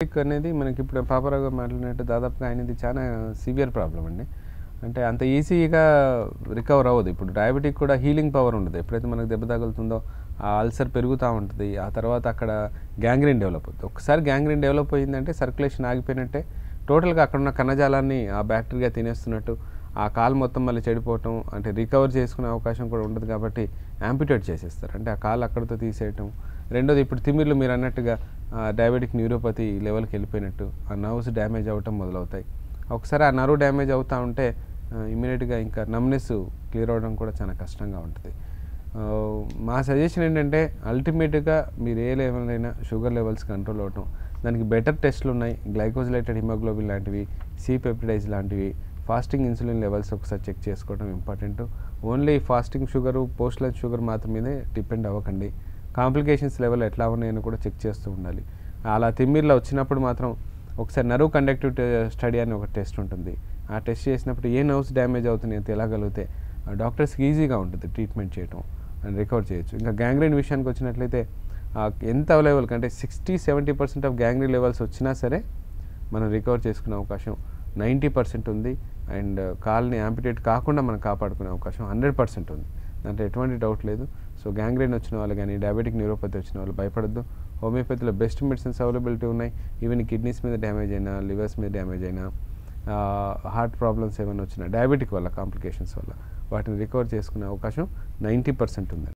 diabetic అనేది మనకి ఇప్పుడు పాపరావు గారు మాట్లాడినట్టు దాదాపుగా ఆయనది చాలా సివియర్ ప్రాబ్లం అండి అంటే అంత ఈజీగా రికవర్ అవ్వదు ఇప్పుడు డయాబెటిక్ కూడా హీలింగ్ పవర్ ఉండదు ఎప్పుడైతే మనకు దెబ్బ తగులుతుందో ఆ అల్సర్ పెరుగుతూ ఉంటుంది ఆ తర్వాత అక్కడ గ్యాంగ్రీన్ డెవలప్ అవుతుంది ఒకసారి గ్యాంగ్రీన్ డెవలప్ అయ్యిందంటే సర్క్యులేషన్ ఆగిపోయినట్టే టోటల్గా అక్కడ ఉన్న కణజాలాన్ని ఆ బ్యాక్టీరియా తినేస్తున్నట్టు ఆ కాలు మొత్తం మళ్ళీ చెడిపోవటం అంటే రికవర్ చేసుకునే అవకాశం కూడా ఉండదు కాబట్టి యాంపిటేట్ చేసేస్తారు అంటే ఆ కాలు అక్కడితో తీసేయటం రెండోది ఇప్పుడు తిమ్మిర్లు మీరు అన్నట్టుగా డయాబెటిక్ న్యూరోపతి లెవెల్కి వెళ్ళిపోయినట్టు ఆ నర్వ్స్ డ్యామేజ్ అవ్వటం మొదలవుతాయి ఒకసారి ఆ నర్వ్ డ్యామేజ్ అవుతూ ఉంటే ఇమీడియట్గా ఇంకా నమ్నెస్ క్లియర్ అవ్వడం కూడా చాలా కష్టంగా ఉంటుంది ఆ, మా సజెషన్ ఏంటంటే అల్టిమేట్గా మీరు ఏ లెవెల్ అయినా షుగర్ లెవెల్స్ కంట్రోల్ అవ్వటం దానికి బెటర్ టెస్ట్లు ఉన్నాయి గ్లైకోజిలేటెడ్ హిమోగ్లోబిన్ లాంటివి సి పెప్టిడైజ్ లాంటివి ఫాస్టింగ్ ఇన్సులిన్ లెవెల్స్ ఒకసారి చెక్ చేసుకోవడం important only fasting sugar post lunch sugar మాత్రమే డిపెండ్ అవ్వకండి కాంప్లికేషన్స్ లెవెల్ ఎట్లా ఉన్నాయని కూడా చెక్ చేస్తూ ఉండాలి అలా తిమ్మిర్లో వచ్చినప్పుడు మాత్రం ఒకసారి నర్వ్ కండక్టివ్ స్టడీ అని ఒక టెస్ట్ ఉంటుంది ఆ టెస్ట్ చేసినప్పుడు ఏ నర్వ్స్ డ్యామేజ్ అవుతున్నాయో తెలియగలిగితే డాక్టర్స్కి ఈజీగా ఉంటుంది ట్రీట్మెంట్ చేయటం అండ్ రికవర్ చేయొచ్చు ఇంకా గ్యాంగ్రీన్ విషయానికి వచ్చినట్లయితే ఆ ఎంత లెవెల్కి అంటే sixty seventy percent of gangrene levels వచ్చినా సరే మనం రికవర్ చేసుకునే అవకాశం నైంటీ పర్సెంట్ ఉంది అండ్ కాల్ని యాంపిటేట్ కాకుండా మనం కాపాడుకునే అవకాశం హండ్రెడ్ పర్సెంట్ ఉంది దాంట్లో ఎటువంటి డౌట్ లేదు సో గ్యాంగ్రీన్ వచ్చిన వాళ్ళు కానీ డయాబెటిక్ న్యూరోపతి వచ్చిన వాళ్ళు భయపడద్దు హోమియోపతిలో బెస్ట్ మెడిసిన్స్ అవైలబిలిటీ ఉన్నాయి ఈవెన్ కిడ్నీస్ మీద డ్యామేజ్ అయినా లివర్స్ మీద డ్యామేజ్ అయినా హార్ట్ ప్రాబ్లమ్స్ ఏమైనా వచ్చినా డయాబెటిక్ వల్ల కాంప్లికేషన్స్ వల్ల వాటిని రికవర్ చేసుకునే అవకాశం నైంటీ పర్సెంట్ ఉంది